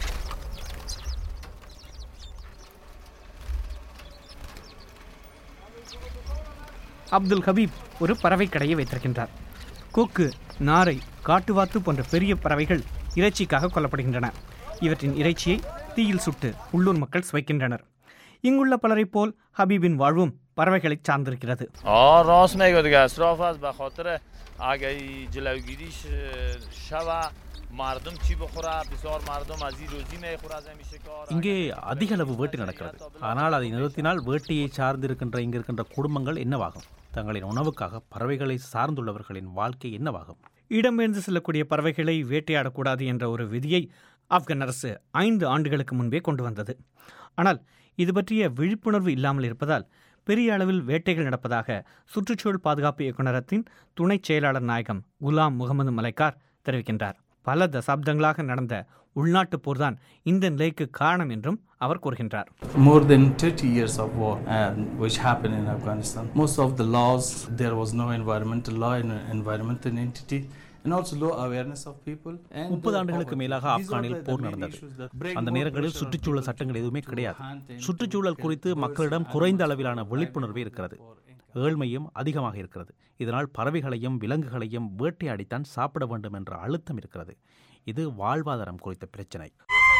அப்துல் ஹபீப் ஒரு பறவை கடையை வைத்திருக்கின்றார் கொக்கு நாரை காட்டுவாத்து போன்ற பெரிய பறவைகள் இறைச்சிக்காக கொல்லப்படுகின்றன இவற்றின் இறைச்சியை தீயில் சுட்டு உள்ளூர் மக்கள் சுவைக்கின்றனர் இங்குள்ள பலரைப் போல் ஹபீபின் வாழ்வும் பறவைகளை சார்ந்திருக்கிறது آه راست میگه دیگه اصراف است به خاطر اگه ای جلوگیریش اه، شوه مردم چی بخوره بسیار مردم از این روزی میخوره از این شکار இங்கே அதிக அளவு வேட்டை நடக்கிறது ஆனால் அதை நிறுத்தினால் வேட்டையை சார்ந்திருக்கின்ற இங்கு இருக்கின்ற குடும்பங்கள் என்னவாகும் தங்களின் உணவுக்காக பறவைகளை சார்ந்துள்ளவர்களின் வாழ்க்கை என்னவாகும் இடம்பெயர்ந்து செல்லக்கூடிய பறவைகளை வேட்டையாடக்கூடாது என்ற ஒரு விதியை ஆப்கன் அரசு ஐந்து ஆண்டுகளுக்கு முன்பே கொண்டு வந்தது ஆனால் இது பற்றிய விழிப்புணர்வு இல்லாமல் இருப்பதால் பெரிய அளவில் வேட்டைகள் நடப்பதாக சுற்றுச்சூழல் பாதுகாப்பு இயக்குநரகத்தின் துணைச் செயலாளர் நாயகம் குலாம் முகமது மலைக்கார் தெரிவிக்கின்றார் பல தசாப்தங்களாக நடந்த உள்நாட்டுப் போர்தான் இந்த நிலைக்கு காரணம் என்றும் அவர் கூறுகின்றார் More than 30 years of war um, which happened in Afghanistan. Most of the laws, there was no environmental law and environmental entity. And also low awareness of people. and, முப்பது uh, ஆண்டுகளுக்கு poverty. மேலாக These are ஆப்கானில் the- the bore main நடந்தது issues that break அந்த more நேரங்களில் pressure சுற்றுச்சூழல் on சட்டங்கள் எதுவுமே people கிடையாது to hunt and சுற்றுச்சூழல் குறித்து மக்களிடம் குறைந்த அளவிலான விழிப்புணர்வு இருக்கிறது ஏழ்மையும் அதிகமாக இருக்கிறது இதனால் பறவைகளையும் விலங்குகளையும் வேட்டையாடித்தான் சாப்பிட வேண்டும் என்ற அழுத்தம் இருக்கிறது இது வாழ்வாதாரம் குறித்த பிரச்சனை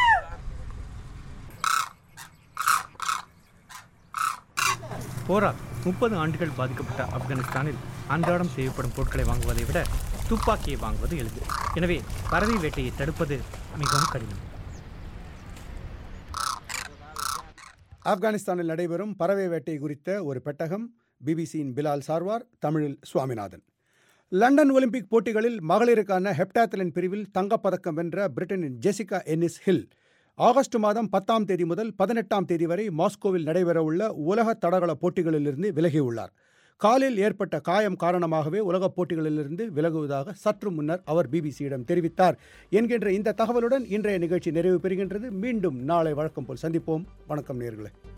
போரால் முப்பது ஆண்டுகள் பாதிக்கப்பட்ட ஆப்கானிஸ்தானில் அன்றாடம் செய்யப்படும் பொருட்களை வாங்குவதை விட துப்பாக்கியை வாங்குவது எளிது எனவே பறவை வேட்டையை தடுப்பது மிகவும் கடினம் ஆப்கானிஸ்தானில் நடைபெறும் பறவை வேட்டை குறித்த ஒரு பெட்டகம் பிபிசியின் பிலால் சார்வார் தமிழில் சுவாமிநாதன் லண்டன் ஒலிம்பிக் போட்டிகளில் மகளிருக்கான ஹெப்டாத்லின் பிரிவில் தங்கப்பதக்கம் வென்ற பிரிட்டனின் ஜெசிகா என்னிஸ் ஹில் ஆகஸ்ட் மாதம் பத்தாம் தேதி முதல் பதினெட்டாம் தேதி வரை மாஸ்கோவில் நடைபெறவுள்ள உலக தடகள போட்டிகளிலிருந்து விலகியுள்ளார் காலில் ஏற்பட்ட காயம் காரணமாகவே உலகப் போட்டிகளிலிருந்து விலகுவதாக சற்று முன்னர் அவர் பிபிசியிடம் தெரிவித்தார் என்கின்ற இந்த தகவலுடன் இன்றைய நிகழ்ச்சி நிறைவு பெறுகின்றது மீண்டும் நாளை வழக்கம் போல் சந்திப்போம் வணக்கம் நேர்களே